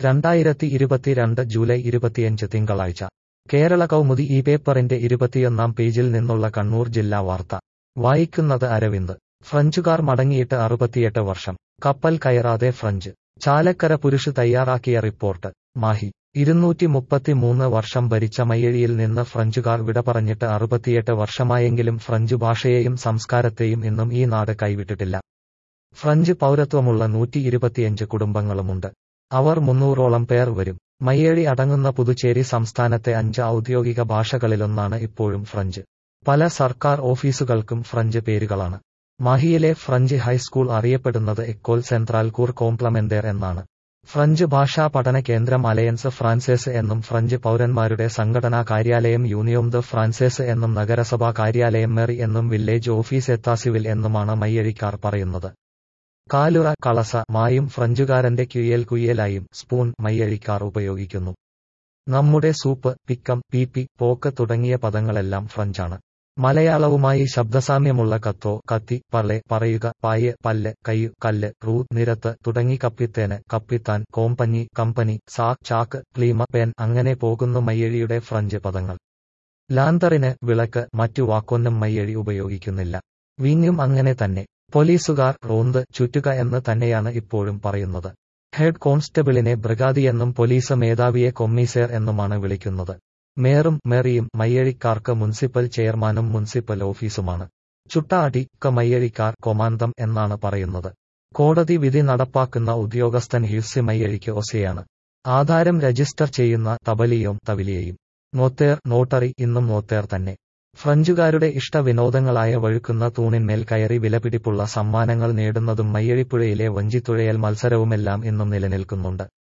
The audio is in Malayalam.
രണ്ടായിരത്തി ഇരുപത്തിരണ്ട് ജൂലൈ ഇരുപത്തിയഞ്ച് തിങ്കളാഴ്ച കേരള കൗമുദി ഈ പേപ്പറിന്റെ ഇരുപത്തിയൊന്നാം പേജിൽ നിന്നുള്ള കണ്ണൂർ ജില്ലാ വാർത്ത വായിക്കുന്നത് അരവിന്ദ് ഫ്രഞ്ചുകാർ മടങ്ങിയിട്ട് അറുപത്തിയെട്ട് വർഷം കപ്പൽ കയറാതെ ഫ്രഞ്ച് ചാലക്കര പുരുഷ് തയ്യാറാക്കിയ റിപ്പോർട്ട് മാഹി ഇരുന്നൂറ്റി മുപ്പത്തിമൂന്ന് വർഷം ഭരിച്ച മയ്യഴിയിൽ നിന്ന് ഫ്രഞ്ചുകാർ വിട പറഞ്ഞിട്ട് അറുപത്തിയെട്ട് വർഷമായെങ്കിലും ഫ്രഞ്ച് ഭാഷയെയും സംസ്കാരത്തെയും ഇന്നും ഈ നാട് കൈവിട്ടിട്ടില്ല ഫ്രഞ്ച് പൗരത്വമുള്ള നൂറ്റി ഇരുപത്തിയഞ്ച് കുടുംബങ്ങളുമുണ്ട് അവർ മുന്നൂറോളം പേർ വരും മയ്യഴി അടങ്ങുന്ന പുതുച്ചേരി സംസ്ഥാനത്തെ അഞ്ച് ഔദ്യോഗിക ഭാഷകളിലൊന്നാണ് ഇപ്പോഴും ഫ്രഞ്ച് പല സർക്കാർ ഓഫീസുകൾക്കും ഫ്രഞ്ച് പേരുകളാണ് മാഹിയിലെ ഫ്രഞ്ച് ഹൈസ്കൂൾ അറിയപ്പെടുന്നത് എക്കോൽ സെൻട്രൽ കൂർ കോംപ്ലമെന്റേർ എന്നാണ് ഫ്രഞ്ച് ഭാഷാ പഠന കേന്ദ്രം അലയൻസ് ഫ്രാൻസേസ് എന്നും ഫ്രഞ്ച് പൗരന്മാരുടെ സംഘടനാ കാര്യാലയം യൂണിയോം ദ ഫ്രാൻസേസ് എന്നും നഗരസഭാ കാര്യാലയം മെറി എന്നും വില്ലേജ് ഓഫീസ് എത്താസിവിൽ എന്നുമാണ് മയ്യഴിക്കാർ പറയുന്നത് കാലുറ കളസ മായും ഫ്രഞ്ചുകാരന്റെ കുയ്യൽ കുയ്യലായും സ്പൂൺ മയ്യഴിക്കാർ ഉപയോഗിക്കുന്നു നമ്മുടെ സൂപ്പ് പിക്കം പീപ്പി പോക്ക് തുടങ്ങിയ പദങ്ങളെല്ലാം ഫ്രഞ്ചാണ് മലയാളവുമായി ശബ്ദസാമ്യമുള്ള കത്തോ കത്തി പള്ളെ പറയുക പായ് പല്ല് കയ്യു കല്ല് റൂ നിരത്ത് തുടങ്ങി കപ്പിത്തേന് കപ്പിത്താൻ കോമ്പനി കമ്പനി സാ ചാക്ക് ക്ലീമ പെൻ അങ്ങനെ പോകുന്നു മയ്യഴിയുടെ ഫ്രഞ്ച് പദങ്ങൾ ലാന്തറിന് വിളക്ക് മറ്റു വാക്കൊന്നും മയ്യഴി ഉപയോഗിക്കുന്നില്ല വീഞ്ഞും അങ്ങനെ തന്നെ പോലീസുകാർ റോന്ത് ചുറ്റുക എന്ന് തന്നെയാണ് ഇപ്പോഴും പറയുന്നത് ഹെഡ് കോൺസ്റ്റബിളിനെ ബ്രിഗാദിയെന്നും പോലീസ് മേധാവിയെ കൊമ്മീസേർ എന്നുമാണ് വിളിക്കുന്നത് മേറും മെറിയും മയ്യഴിക്കാർക്ക് മുനിസിപ്പൽ ചെയർമാനും മുനിസിപ്പൽ ഓഫീസുമാണ് ചുട്ടാടി ക മയ്യഴിക്കാർ കൊമാന്തം എന്നാണ് പറയുന്നത് കോടതി വിധി നടപ്പാക്കുന്ന ഉദ്യോഗസ്ഥൻ ഹിൽസി മയ്യഴിക്ക് ഒസയാണ് ആധാരം രജിസ്റ്റർ ചെയ്യുന്ന തബലിയും തവിലിയയും നോത്തേർ നോട്ടറി ഇന്നും നോത്തേർ തന്നെ ഫ്രഞ്ചുകാരുടെ ഇഷ്ടവിനോദങ്ങളായ വഴുക്കുന്ന തൂണിന്മേൽ കയറി വിലപിടിപ്പുള്ള സമ്മാനങ്ങൾ നേടുന്നതും മയ്യഴിപ്പുഴയിലെ വഞ്ചിത്തുഴയൽ മത്സരവുമെല്ലാം ഇന്നും നിലനിൽക്കുന്നുണ്ട്